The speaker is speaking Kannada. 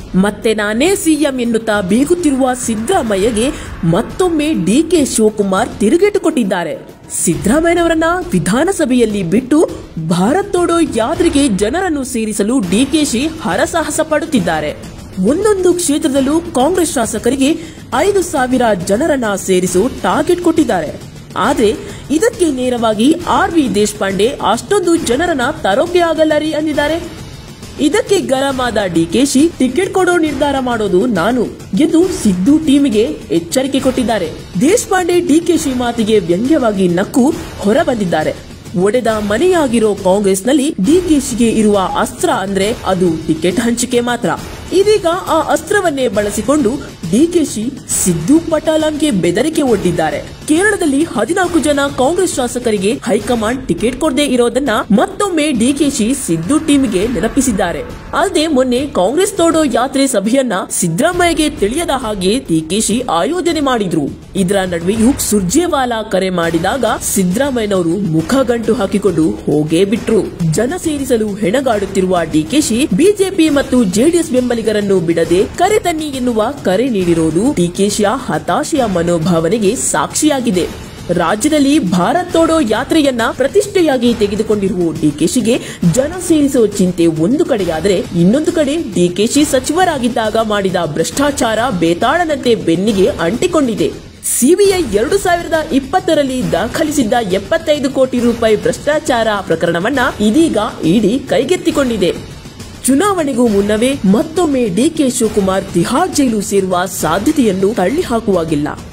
ಮತ್ತೆ ನಾನೇ ಸಿಎಂ ಎನ್ನುತ್ತಾ ಬೀಗುತ್ತಿರುವ ಸಿದ್ದರಾಮಯ್ಯಗೆ ಮತ್ತೊಮ್ಮೆ ಡಿಕೆ ಶಿವಕುಮಾರ್ ತಿರುಗೇಟು ಕೊಟ್ಟಿದ್ದಾರೆ ಸಿದ್ದರಾಮಯ್ಯನವರನ್ನ ವಿಧಾನಸಭೆಯಲ್ಲಿ ಬಿಟ್ಟು ಭಾರತ್ ತೋಡೋ ಯಾತ್ರೆಗೆ ಜನರನ್ನು ಸೇರಿಸಲು ಡಿಕೆಶಿ ಹರಸಾಹಸ ಪಡುತ್ತಿದ್ದಾರೆ ಒಂದೊಂದು ಕ್ಷೇತ್ರದಲ್ಲೂ ಕಾಂಗ್ರೆಸ್ ಶಾಸಕರಿಗೆ ಐದು ಸಾವಿರ ಜನರನ್ನ ಸೇರಿಸು ಟಾರ್ಗೆಟ್ ಕೊಟ್ಟಿದ್ದಾರೆ ಆದ್ರೆ ಇದಕ್ಕೆ ನೇರವಾಗಿ ಆರ್ ವಿ ದೇಶಪಾಂಡೆ ಅಷ್ಟೊಂದು ಜನರನ್ನ ತರೋಕೆ ಆಗಲ್ಲ ರೀ ಅಂದಿದ್ದಾರೆ ಇದಕ್ಕೆ ಗರಂ ಆದ ಡಿಕೆಶಿ ಟಿಕೆಟ್ ಕೊಡೋ ನಿರ್ಧಾರ ಮಾಡೋದು ನಾನು ಎಂದು ಸಿದ್ದು ಟೀಮಿಗೆ ಎಚ್ಚರಿಕೆ ಕೊಟ್ಟಿದ್ದಾರೆ ದೇಶಪಾಂಡೆ ಡಿಕೆಶಿ ಮಾತಿಗೆ ವ್ಯಂಗ್ಯವಾಗಿ ನಕ್ಕು ಹೊರಬಂದಿದ್ದಾರೆ ಒಡೆದ ಮನೆಯಾಗಿರೋ ಕಾಂಗ್ರೆಸ್ನಲ್ಲಿ ಡಿಕೆಶಿಗೆ ಇರುವ ಅಸ್ತ್ರ ಅಂದ್ರೆ ಅದು ಟಿಕೆಟ್ ಹಂಚಿಕೆ ಮಾತ್ರ ಇದೀಗ ಆ ಅಸ್ತ್ರವನ್ನೇ ಬಳಸಿಕೊಂಡು ಡಿಕೆಶಿ ಸಿದ್ದು ಪಟಾಲಂಗೆ ಬೆದರಿಕೆ ಒಡ್ಡಿದ್ದಾರೆ ಕೇರಳದಲ್ಲಿ ಹದಿನಾಲ್ಕು ಜನ ಕಾಂಗ್ರೆಸ್ ಶಾಸಕರಿಗೆ ಹೈಕಮಾಂಡ್ ಟಿಕೆಟ್ ಕೊಡದೇ ಇರೋದನ್ನ ಮತ್ತೊಮ್ಮೆ ಡಿಕೆಶಿ ಸಿದ್ದು ಟೀಮ್ಗೆ ನೆನಪಿಸಿದ್ದಾರೆ ಅಲ್ಲದೆ ಮೊನ್ನೆ ಕಾಂಗ್ರೆಸ್ ತೋಡೋ ಯಾತ್ರೆ ಸಭೆಯನ್ನ ಸಿದ್ದರಾಮಯ್ಯಗೆ ತಿಳಿಯದ ಹಾಗೆ ಡಿಕೆಶಿ ಆಯೋಜನೆ ಮಾಡಿದ್ರು ಇದರ ನಡುವೆಯೂ ಸುರ್ಜೇವಾಲಾ ಕರೆ ಮಾಡಿದಾಗ ಸಿದ್ದರಾಮಯ್ಯನವರು ಮುಖಗಂಟು ಹಾಕಿಕೊಂಡು ಹೋಗೇ ಬಿಟ್ರು ಜನ ಸೇರಿಸಲು ಹೆಣಗಾಡುತ್ತಿರುವ ಡಿಕೆಶಿ ಬಿಜೆಪಿ ಮತ್ತು ಜೆಡಿಎಸ್ ಬೆಂಬಲಿಗರನ್ನು ಬಿಡದೆ ಕರೆ ತನ್ನಿ ಎನ್ನುವ ಕರೆ ನೀಡಿರೋದು ಡಿಕೆಶಿಯ ಹತಾಶೆಯ ಮನೋಭಾವನೆಗೆ ಸಾಕ್ಷಿಯಾಗಿದೆ ರಾಜ್ಯದಲ್ಲಿ ಭಾರತ್ ತೋಡೋ ಯಾತ್ರೆಯನ್ನ ಪ್ರತಿಷ್ಠೆಯಾಗಿ ತೆಗೆದುಕೊಂಡಿರುವ ಡಿಕೆಶಿಗೆ ಜನ ಸೇರಿಸೋ ಚಿಂತೆ ಒಂದು ಕಡೆಯಾದರೆ ಇನ್ನೊಂದು ಕಡೆ ಡಿಕೆಶಿ ಸಚಿವರಾಗಿದ್ದಾಗ ಮಾಡಿದ ಭ್ರಷ್ಟಾಚಾರ ಬೇತಾಳನಂತೆ ಬೆನ್ನಿಗೆ ಅಂಟಿಕೊಂಡಿದೆ ಸಿಬಿಐ ಎರಡು ಸಾವಿರದ ಇಪ್ಪತ್ತರಲ್ಲಿ ದಾಖಲಿಸಿದ್ದ ಎಪ್ಪತ್ತೈದು ಕೋಟಿ ರೂಪಾಯಿ ಭ್ರಷ್ಟಾಚಾರ ಪ್ರಕರಣವನ್ನ ಇದೀಗ ಇಡಿ ಕೈಗೆತ್ತಿಕೊಂಡಿದೆ ಚುನಾವಣೆಗೂ ಮುನ್ನವೇ ಮತ್ತೊಮ್ಮೆ ಡಿಕೆ ಶಿವಕುಮಾರ್ ತಿಹಾರ್ ಜೈಲು ಸೇರುವ ಸಾಧ್ಯತೆಯನ್ನು ತಳ್ಳಿ ಹಾಕುವಾಗಿಲ್ಲ